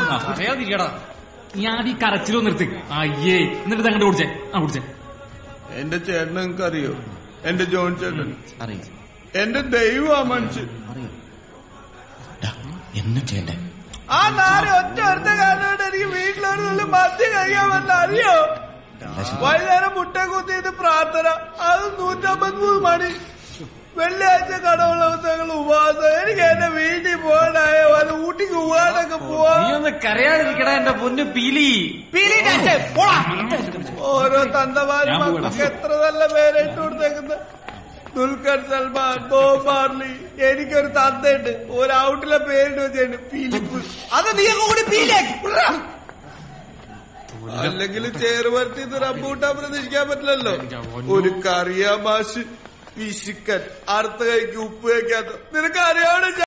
അറിയാതിരിക്കടാ ഞാൻ ഈ കരച്ചിലോ നിർത്തി അയ്യേ എന്നിട്ട് ഇത് അങ്ങോട്ട് കുടിച്ചേ ആ കുടിച്ചേ എന്റെ ചേട്ടൻ നിങ്ങൾക്ക് അറിയോ എന്റെ ജോൺ ചേട്ടൻ അറിയാം എന്റെ ദൈവമാ മനുഷ്യൻ അറിയാം ഡാ, എന്നും ചെയ്യണ്ടേ ആ നാല് ഒറ്റ ഒരുത്ത കാരണമായിട്ട് എനിക്ക് വീട്ടിലൊരു തുള്ളി മദ്യം കഴിക്കാൻ പറ്റില്ല അറിയോ വൈകുന്നേരം മുട്ട കുത്തിയിട്ട് പ്രാർത്ഥന അത് നൂറ്റമ്പത് മൂന്ന് മണി വെള്ളിയാഴ്ച കടവുള്ള ദിവസങ്ങൾ ഉപവാസം എനിക്ക് എന്റെ വീട്ടിൽ പോകാനായ വല്ല ഊട്ടിക്ക് പോകാനൊക്കെ പോവാ നീ ഒന്ന് കരയാതിരിക്കടാ എന്റെ പൊന്ന് പീലി ഓരോ തന്തമാരും ഞാൻ പോവാ. മക്കൾക്ക് എത്ര നല്ല പേരിട്ട് കൊടുത്തേക്കുന്നത് ദുൽഖർ സൽമാൻ ബോബ് മാർലി എനിക്കൊരു തന്തയുണ്ട് ഒരു ഔട്ടിലെ പേരിട്ട് വെച്ചിട്ടുണ്ട് ഫിലിപ്പ് അത് നീ കൂടി പീലാക്കി അല്ലെങ്കിൽ ചേറുവർത്തി റബ്ബൂട്ടാൻ പ്രതീക്ഷിക്കാൻ പറ്റില്ലല്ലോ ഒരു കറിയാ മാഷ് പിശുക്കൻ അടുത്ത കൈക്ക് ഉപ്പ് വയ്ക്കാത്ത നിനക്ക് അറിയാവുന്ന